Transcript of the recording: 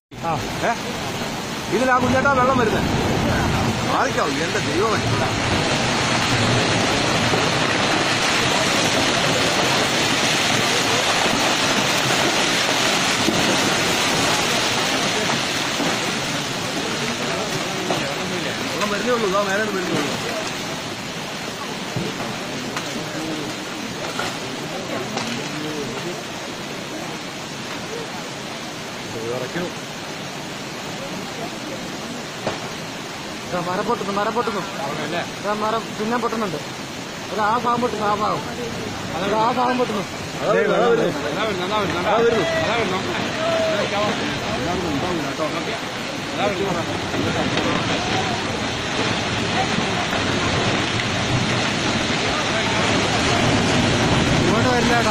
ഏ ഇതിലാ കുഞ്ഞേട്ടാ വെള്ളം വരുന്നത് ആദിക്കാവൂ എന്റെ ദൈവമേ വെള്ളം വരുന്നേ ഉള്ളൂ ഇതാ മേലെ വരുന്നേ ഉള്ളൂ ദാ മരം പൊട്ടുന്നു മരം പൊട്ടുന്നു ദാ മരം പിന്നെ പൊട്ടുന്നുണ്ട് അത് ആ ഭാഗം പൊട്ടുന്നു ആ ഭാഗം അത് ആ ഭാഗം പൊട്ടുന്നു അതാ വരുന്നു, അതാ വരുന്നു. അതാ വരുന്നു ഇങ്ങോട്ട് വരില്ലേടാ